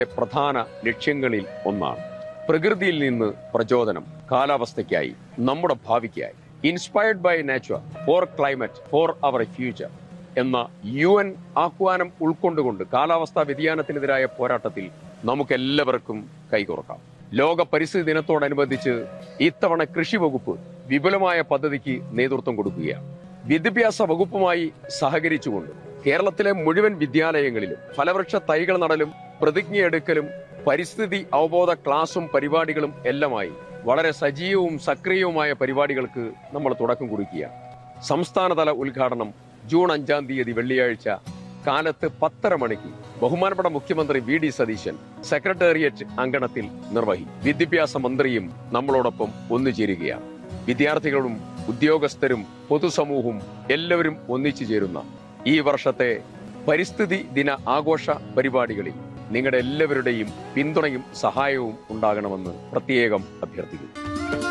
പ്രധാന ലക്ഷ്യങ്ങളിൽ ഒന്നാണ് പ്രകൃതിയിൽ നിന്ന് പ്രചോദനം കാലാവസ്ഥയ്ക്കായി നമ്മുടെ ഭാവിക്കായി inspired by nature for climate for our future എന്ന യു എൻ ആഹ്വാനം ഉൾക്കൊണ്ടുകൊണ്ട് കാലാവസ്ഥാ വ്യതിയാനത്തിനെതിരായ പോരാട്ടത്തിൽ നമുക്കെല്ലാവർക്കും കൈകോർക്കാം ലോക പരിസ്ഥിതി ദിനത്തോടനുബന്ധിച്ച് ഇത്തവണ കൃഷി വകുപ്പ് വിപുലമായ പദ്ധതിക്ക് നേതൃത്വം കൊടുക്കുകയാണ് വിദ്യാഭ്യാസ വകുപ്പുമായി സഹകരിച്ചുകൊണ്ട് കേരളത്തിലെ മുഴുവൻ വിദ്യാലയങ്ങളിലും ഫലവൃക്ഷ തൈകൾ നടലും പ്രതിജ്ഞയെടുക്കലും പരിസ്ഥിതി അവബോധ ക്ലാസും പരിപാടികളും എല്ലാമായി വളരെ സജീവവും സക്രിയവുമായ പരിപാടികൾക്ക് നമ്മൾ തുടക്കം കുറിക്കുകയാണ് സംസ്ഥാനതല ഉദ്ഘാടനം ജൂൺ അഞ്ചാം തീയതി വെള്ളിയാഴ്ച കാലത്ത് പത്തര മണിക്ക് ബഹുമാനപ്പെട്ട മുഖ്യമന്ത്രി വി ഡി സതീശൻ സെക്രട്ടേറിയറ്റ് അങ്കണത്തിൽ നിർവഹിക്കും വിദ്യാഭ്യാസ മന്ത്രിയും നമ്മളോടൊപ്പം ഒന്നുചേരുകയാണ് വിദ്യാർത്ഥികളും ഉദ്യോഗസ്ഥരും പൊതുസമൂഹവും എല്ലാവരും ഒന്നിച്ചു ചേരുന്ന ഈ വർഷത്തെ പരിസ്ഥിതി ദിന ആഘോഷ പരിപാടികളിൽ നിങ്ങളുടെ എല്ലാവരുടെയും പിന്തുണയും സഹായവും ഉണ്ടാകണമെന്ന് പ്രത്യേകം അഭ്യർത്ഥിക്കുന്നു